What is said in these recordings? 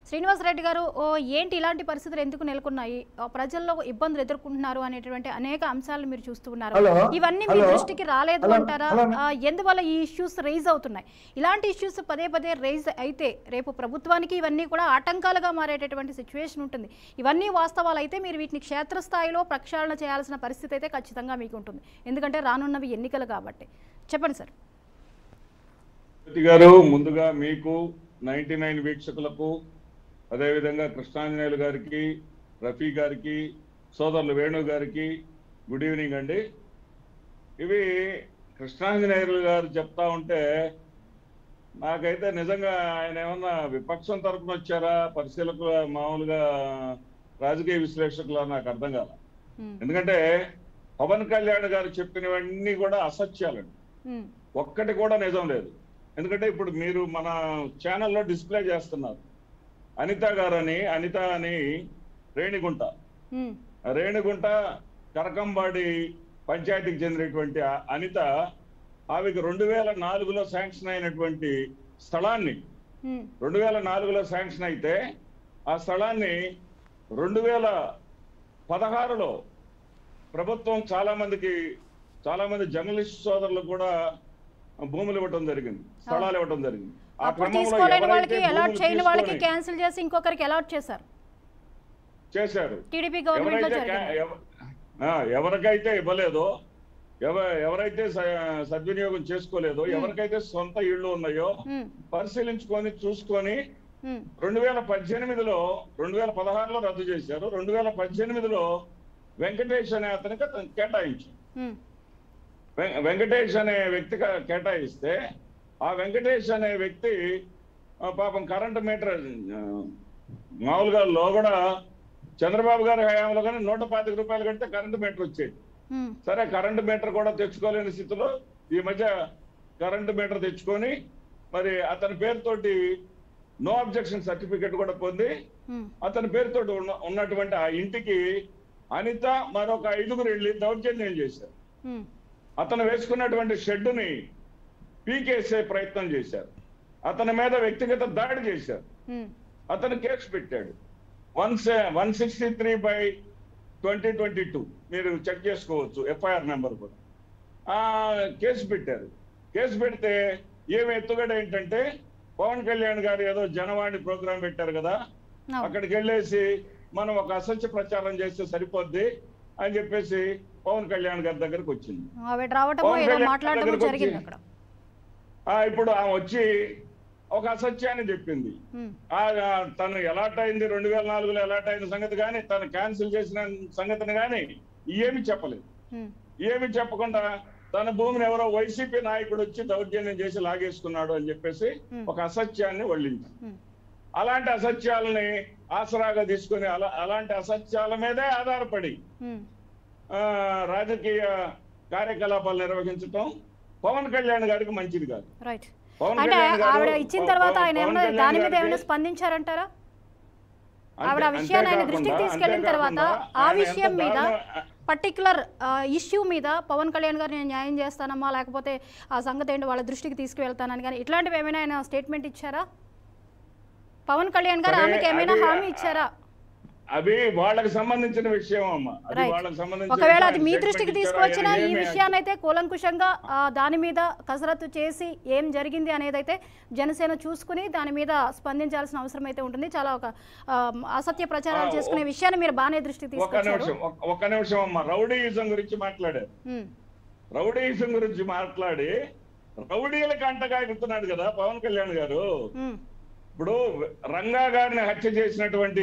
శ్రీనివాస్ రెడ్డి గారు ఓ ఏంటి ఇలాంటి పరిస్థితులు ఎందుకు నెలకొన్నాయి ఆ, ప్రజల్లో ఇబ్బందులు ఎదుర్కొంటున్నారు అనేటువంటి అనేక అంశాలను మీరు చూస్తూ ఉన్నారు హలో? ఇవన్నీ మీ హలో? దృష్టికి రాలేదు హలో? అంటారా హలో? ఆ, ఎందువల్ల ఈ ఇష్యూస్ రైజ్ అవుతున్నాయి ఇలాంటి ఇష్యూస్ పదే పదే రైజ్ అయితే రేపు ప్రభుత్వానికి ఇవన్నీ కూడా ఆటంకాలుగా మారేటటువంటి సిచ్యువేషన్ ఉంటుంది ఇవన్నీ వాస్తవాలు అయితే మీరు వీటిని క్షేత్రస్థాయిలో ప్రక్షాళన చేయాల్సిన పరిస్థితి అయితే ఖచ్చితంగా మీకు ఉంటుంది ఎందుకంటే రానున్నవి ఎన్నికలు కాబట్టి చెప్పండి సార్ జ్యోతి గారు ముందుగా మీకు నైన్టీ నైన్ వీక్షకులకు అదేవిధంగా కృష్ణాంజనేయులు గారికి రఫీ గారికి సోదరులు వేణు గారికి గుడ్ ఈవినింగ్ అండి ఇవి కృష్ణాంజనేయులు గారు చెప్తా ఉంటే నాకైతే నిజంగా ఆయన ఏమన్నా విపక్షం తరపున వచ్చారా పరిశీలకులు మామూలుగా రాజకీయ విశ్లేషకులా నాకు అర్థం కాల ఉమ్, ఎందుకంటే పవన్ కళ్యాణ్ గారు చెప్పినవన్నీ కూడా అసత్యాలండి ఉమ్, ఒక్కటి కూడా నిజం లేదు ఎందుకంటే ఇప్పుడు మీరు మన ఛానల్లో డిస్ప్లే చేస్తున్నారు అనిత గారని అనిత అని రేణిగుంట ఉమ్, ఆ రేణిగుంట కరకంబాడి పంచాయతీకి చెందినటువంటి ఆ అనిత ఆమెకు రెండు వేల నాలుగులో శాంక్షన్ అయినటువంటి స్థలాన్ని ఉమ్, రెండు వేల నాలుగులో శాంక్షన్ అయితే ఆ స్థలాన్ని రెండు వేల పదహారులో ప్రభుత్వం చాలా మందికి చాలా మంది జర్నలిస్ట్ సోదరులు కూడా భూములు ఇవ్వటం జరిగింది స్థలాలు ఇవ్వటం జరిగింది ఆ అప్పుడు క్రమంలో తీసుకోలేని ఎవరైతే వాళ్ళకి అలాట్ భూములు చేయని వాళ్ళకి తీసుకొని క్యాన్సిల్ చేసి ఇంకొకరికి అలాట్ చేశారు చేశారు టీడీపీ గవర్నమెంట్ లో ఎవరైతే జరిగింది క్యా- ఎవ- ఆ, ఎవరికైతే ఇవ్వలేదో ఎవ ఎవరైతే స- సద్వినియోగం చేసుకోలేదో ఎవరికైతే సొంత ఇళ్ళు ఉన్నాయో ఉమ్, పరిశీలించుకొని చూసుకొని ఉమ్, రెండు వేల పద్దెనిమిదిలో రెండు వేల పదహారులో రద్దు చేశారు రెండు వేల పద్దెనిమిదిలో వెంకటేష్ అనే అతనికి అతను కేటాయించారు ఉమ్, వెం- వెంకటేష్ అనే వ్యక్తి క- కేటాయిస్తే ఆ వెంకటేష్ అనే వ్యక్తి ఆ, పాపం కరెంట్ మీటర్ ఆ, మామూలుగా లో కూడా చంద్రబాబు గారి హయాంలో కానీ నూట పాతిక రూపాయలు కడితే కరెంట్ మీటర్ వచ్చేది ఉమ్, సరే కరెంట్ మీటర్ కూడా తెచ్చుకోలేని స్థితిలో ఈ మధ్య కరెంట్ మీటర్ తెచ్చుకొని మరి అతని పేరుతోటి నో అబ్జెక్షన్ సర్టిఫికెట్ కూడా పొంది ఉమ్, అతని పేరుతో ఉన్న ఉన్నటువంటి ఆ ఇంటికి అనిత మరొక ఐదుగురు వెళ్ళి దౌర్జన్యం చేశారు ఉమ్, అతను వేసుకున్నటువంటి షెడ్డుని పీకేసే ప్రయత్నం చేశారు అతని మీద వ్యక్తిగత దాడి చేశారు ఉమ్, అతను కేసు పెట్టాడు one one sixty three by twenty twenty two మీరు చెక్ చేసుకోవచ్చు ఎఫ్ఐఆర్ నెంబర్ కూడా ఆ కేసు పెట్టారు కేసు పెడితే ఏమి ఎత్తుగడ ఏంటంటే పవన్ కళ్యాణ్ గారు ఏదో జనవాణి ప్రోగ్రాం పెట్టారు కదా అవును. అక్కడికి వెళ్ళేసి మనం ఒక అసత్య ప్రచారం చేస్తే సరిపోద్ది అని చెప్పేసి పవన్ కళ్యాణ్ గారి దగ్గరకు వచ్చింది ఆవిడ రావటము పవన్ ఏదో కళ్యాణ్ మాట్లాడటము దగ్గరకు జరిగింది వచ్చి- అక్కడ ఆ ఇప్పుడు ఆమె వచ్చి ఒక అసత్యాన్ని చెప్పింది ఉమ్, ఆ ఆ, తను ఎలాట్ అయింది రెండు వేల నాలుగులో ఎలాట్ అయిన సంగతి కానీ తను క్యాన్సిల్ చేసిన సంగతిని కానీ ఏమి చెప్పలేదు ఉమ్, ఏమి చెప్పకుండా తన భూమిని ఎవరో వైసీపీ నాయకుడు వచ్చి దౌర్జన్యం చేసి లాగేసుకున్నాడు అని చెప్పేసి Hmm. ఒక అసత్యాన్ని వల్లింది ఉమ్, అలాంటి అసత్యాలని ఆసరాగా తీసుకొని అలా అలాంటి అసత్యాల మీదే ఆధారపడి ఉమ్, ఆ, రాజకీయ కార్యకలాపాలు నిర్వహించటం పవన్ కళ్యాణ్ గారికి మంచిది కాదు రైట్ పవన్ అంటే కళ్యాణ్ గారు- ఆవిడ ఇచ్చిన పవన్- తర్వాత ఆయన పవన్ ఏమైనా కళ్యాణ్ దాని మీద గారికి- ఏమైనా స్పందించారంటారా అంతే- ఆవిడ ఆ విషయాన్ని ఆయన దృష్టికి అంతేకాకుండా- తీసుకెళ్లిన తర్వాత అంతేకాకుండా ఆ ఆయన ఎంత విషయం మీద దారుణ- పర్టికులర్ ఇష్యూ మీద పవన్ కళ్యాణ్ గారు నేను న్యాయం చేస్తానమ్మా లేకపోతే ఆ సంగతి ఏంటో వాళ్ళ దృష్టికి తీసుకువెళ్తానని కానీ ఇట్లాంటివి ఏమైనా ఆయన స్టేట్మెంట్ ఇచ్చారా పవన్ కళ్యాణ్ గారు సరే, ఆమెకి ఏమైనా అది- హామీ ఇచ్చారా అవి వాళ్ళకి సంబంధించిన విషయం అమ్మ అది Right. వాళ్ళకి సంబంధించిన ఒకవేళ విషయం. అది మీ ఆయన దృష్టికి statement తీసుకువచ్చిన ఇచ్చారా? ఈ ఏమి- విషయాన్ని అయితే కూలంకుషంగా ఆ, దాని మీద కసరత్తు చేసి ఏం జరిగింది అనేది అయితే జనసేన చూసుకుని దాని మీద స్పందించాల్సిన అవసరం అయితే ఉంటుంది చాలా ఒక ఆ, అసత్య ప్రచారాలు ఆ, చేసుకునే ఓ- విషయాన్ని మీరు బాగానే దృష్టికి ఒక్క తీసుకొచ్చారు నిమిషం ఒక్క- ఒక్క నిమిషం అమ్మ రౌడీయిజం గురించి మాట్లాడారు ఉమ్, రౌడీయిజం గురించి మాట్లాడి రౌడీలకు అంటగా ఎగుతున్నాడు కదా పవన్ కళ్యాణ్ గారు ఉమ్, ఇప్పుడు రంగా గారిని హత్య చేసినటువంటి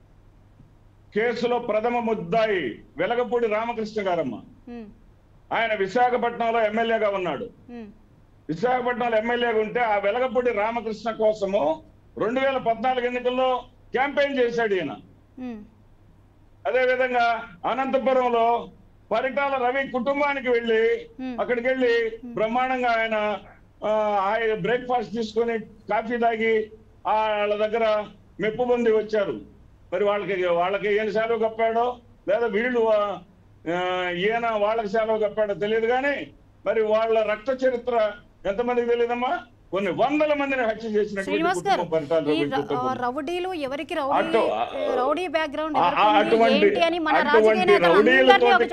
కేసులో ప్రథమ ముద్దాయి వెలగపూడి రామకృష్ణ గారమ్మ ఉమ్, ఆయన విశాఖపట్నంలో ఎమ్మెల్యేగా ఉన్నాడు ఉమ్, విశాఖపట్నంలో ఎమ్మెల్యేగా ఉంటే ఆ వెలగపూడి రామకృష్ణ కోసము రెండు వేల పద్నాలుగు ఎన్నికల్లో క్యాంపెయిన్ చేశాడు ఈయన ఉమ్, అదే విధంగా అనంతపురంలో పరిటాల రవి కుటుంబానికి వెళ్ళి Hmm. అక్కడికి వెళ్ళి బ్రహ్మాండంగా ఆయన ఆ, ఆయన బ్రేక్ఫాస్ట్ తీసుకొని కాఫీ తాగి ఆ వాళ్ళ దగ్గర మెప్పు పొంది వచ్చారు మరి వాళ్ళకి వాళ్ళకి ఈయన సెలవు కప్పాడో లేదా వీళ్ళు ఆ, ఆ, ఈయన వాళ్ళకి సెలవు కప్పాడో తెలియదు కానీ మరి వాళ్ళ రక్త చరిత్ర ఎంతమందికి తెలియదమ్మా కొన్ని వందల మందిని హత్య చేసినటువంటి శ్రీనివాస్ గారు కుటుంబం పరిటాల ఈ రవి ర- కుటుంబం. ఆ రౌడీలు ఎవరికి రౌడీ అటు- రౌడీ బ్యాక్గ్రౌండ్ ఆ- ఆ- ఎవరికి ఉంది, అటువంటి- ఏంటి అని మన అటువంటి రాజకీయ నేతలు రౌడీలతోటి అందరినీ ఒక